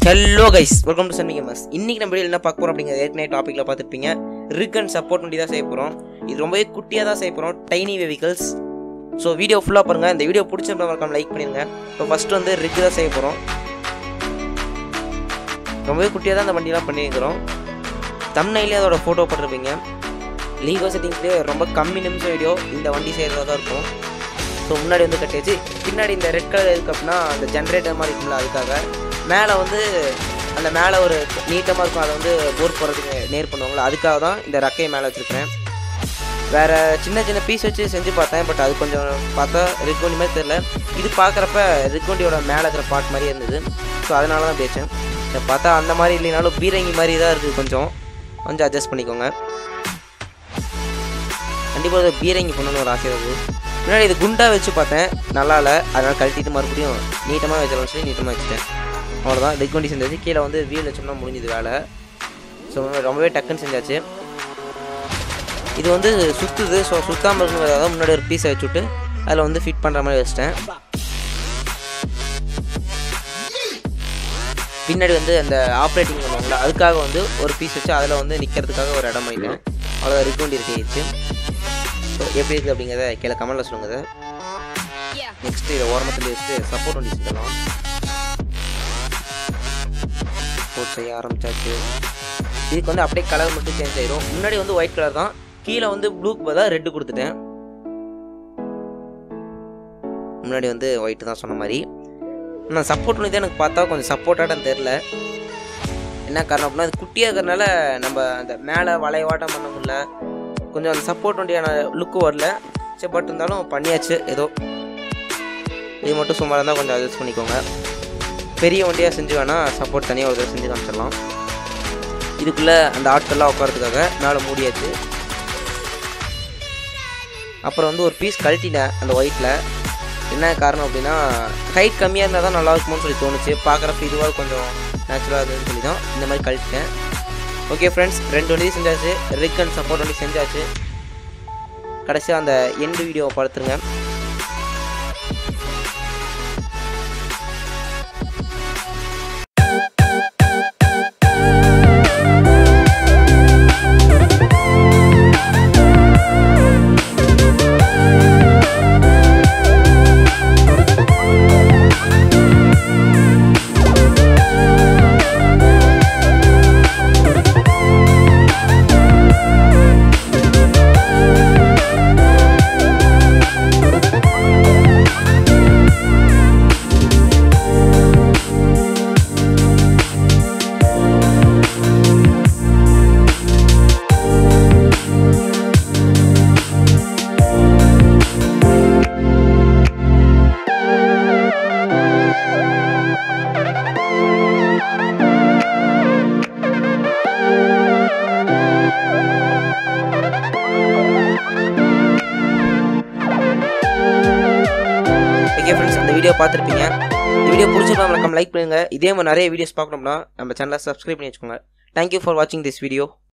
hello guys welcome to Sunmi gamers இன்னைக்கு நம்ம video என்ன பார்க்க போறோம் அப்படிங்கிறது ஏற்கனவே டாப்பிக்கில் பார்த்துருப்பீங்க ரிக் அண்ட் சப்போர்ட் வண்டி தான் செய்ய போகிறோம் இது ரொம்பவே குட்டியாக தான் செய்ய போகிறோம் டைனி வெஹிக்கல்ஸ் ஸோ வீடியோ ஃபுல்லாக பாருங்கள் இந்த வீடியோ பிடிச்சிருந்தா மறக்காம லைக் பண்ணிடுங்க இப்போ ஃபஸ்ட்டு வந்து ரிக் தான் செய்ய போகிறோம் ரொம்பவே குட்டியாக தான் இந்த வண்டிலாம் பண்ணியிருக்கிறோம் தம்னையிலே அதோட ஃபோட்டோ போட்டிருப்பீங்க லீகோ செட்டிங்ஸ்லேயே ரொம்ப கம்மி நிமிஷம் வீடியோ இந்த வண்டி செய்கிறதா தான் இருக்கும் ஸோ முன்னாடி வந்து கட்டியாச்சு பின்னாடி இந்த ரெட் கலர் எதுக்கு அப்படின்னா அந்த ஜென்ரேட்டர் மாதிரி இருக்கும்ல அதுக்காக மேலே வந்து அந்த மேலே ஒரு நீட்டமாக இருக்கும் அதை வந்து போர் போடுறதுக்கு நேர் பண்ணுவாங்களா அதுக்காக தான் இந்த ரக்கையை மேலே வச்சுருக்கிறேன் வேறு சின்ன சின்ன பீஸ் வச்சு செஞ்சு பார்த்தேன் பட் அது கொஞ்சம் பார்த்தா ரிக்வண்டி மாதிரி தெரில இது பார்க்குறப்ப ரிக்வண்டியோட மேலே இருக்கிற பார்ட் மாதிரி இருந்தது ஸோ அதனால தான் பேச்சேன் இதை பார்த்தா அந்த மாதிரி இல்லைனாலும் பீரங்கி மாதிரி தான் இருக்குது கொஞ்சம் கொஞ்சம் அட்ஜஸ்ட் பண்ணிக்கோங்க கண்டிப்பாக இது பீரங்கி பண்ணணும்னு ஒரு ஆசை இருக்குது முன்னாடி இது குண்டாக வச்சு பார்த்தேன் நல்லா இல்லை அதனால் கழட்டிட்டு மறுபடியும் நீட்டமாக வச்சிடலாம் சொல்லி நீட்டமாக வச்சுட்டேன் அவ்வளோதான் லெக் வண்டி செஞ்சாச்சு கீழே வந்து வீல் வச்சோம்னா முடிஞ்சது வேலை ஸோ ரொம்பவே டக்குன்னு செஞ்சாச்சு இது வந்து சுற்றுது ஸோ சுத்தாமல் இருக்கிறதாக முன்னாடி ஒரு பீஸை வச்சுட்டு அதில் வந்து ஃபிட் பண்ணுற மாதிரி வச்சிட்டேன் பின்னாடி வந்து அந்த ஆப்ரேட்டிங் பண்ணுவாங்களா அதுக்காக வந்து ஒரு பீஸ் வச்சு அதில் வந்து நிற்கிறதுக்காக ஒரு இடம் பண்ணிட்டேன் அவ்வளோதான் ரிக் வண்டி இருக்கிச்சு ஸோ எப்படி இருக்குது அப்படிங்கிறத கீழே கமெண்ட்டில் சொல்லுங்க நெக்ஸ்ட் இதை ஓரமத்தில் வச்சுட்டு சப்போர்ட் வண்டி செஞ்சலாம் சப்போர்ட் செய்ய ஆரம்பிச்சாச்சு இதுக்கு வந்து அப்படியே கலர் மட்டும் சேஞ்ச் ஆயிரும் முன்னாடி வந்து ஒயிட் கலர் தான் கீழே வந்து ப்ளூக்கு பதிலாக ரெட்டு கொடுத்துட்டேன் முன்னாடி வந்து ஒயிட் தான் சொன்ன மாதிரி நான் சப்போர்ட் பண்ணி தான் எனக்கு பார்த்தா கொஞ்சம் சப்போர்ட்டாக தெரில என்ன காரணம் அப்படின்னா அது குட்டியாக இருக்கிறனால நம்ம அந்த மேலே வளைவாட்டம் பண்ண முடியல கொஞ்சம் அந்த சப்போர்ட் வண்டியான லுக்கு வரல சரி பட் இருந்தாலும் பண்ணியாச்சு ஏதோ இது மட்டும் சும்மா இருந்தால் கொஞ்சம் அட்ஜஸ்ட் பண்ணிக்கோங்க பெரிய வண்டியாக செஞ்சு வேணால் சப்போர்ட் தனியாக ஒரு தடவை செஞ்சு காமிச்சிடலாம் இதுக்குள்ளே அந்த ஆட்கள்லாம் உட்காரத்துக்காக மேலே மூடியாச்சு அப்புறம் வந்து ஒரு பீஸ் கழட்டினேன் அந்த ஒயிட்டில் என்ன காரணம் அப்படின்னா ஹைட் கம்மியாக இருந்தால் தான் நல்லா இருக்குமோன்னு சொல்லி தோணுச்சு பார்க்குறப்ப இதுவாக கொஞ்சம் நேச்சுரலாக இருந்ததுன்னு சொல்லி தான் இந்த மாதிரி கழட்டிட்டேன் ஓகே ஃப்ரெண்ட்ஸ் ரெண்டு வண்டி செஞ்சாச்சு ரிக் அண்ட் சப்போர்ட் வண்டி செஞ்சாச்சு கடைசியாக அந்த எண்டு வீடியோவை படுத்துருங்க ஓகே ஃப்ரெண்ட்ஸ் அந்த வீடியோ பார்த்துருப்பீங்க இந்த வீடியோ பிடிச்சிருந்தா மறக்காம லைக் பண்ணுங்க இதே மாதிரி நிறைய வீடியோஸ் பார்க்கணும்னா நம்ம சேனலை சப்ஸ்கிரைப் பண்ணி வச்சுக்கோங்க தேங்க்யூ ஃபார் வாட்சிங் திஸ் வீடியோ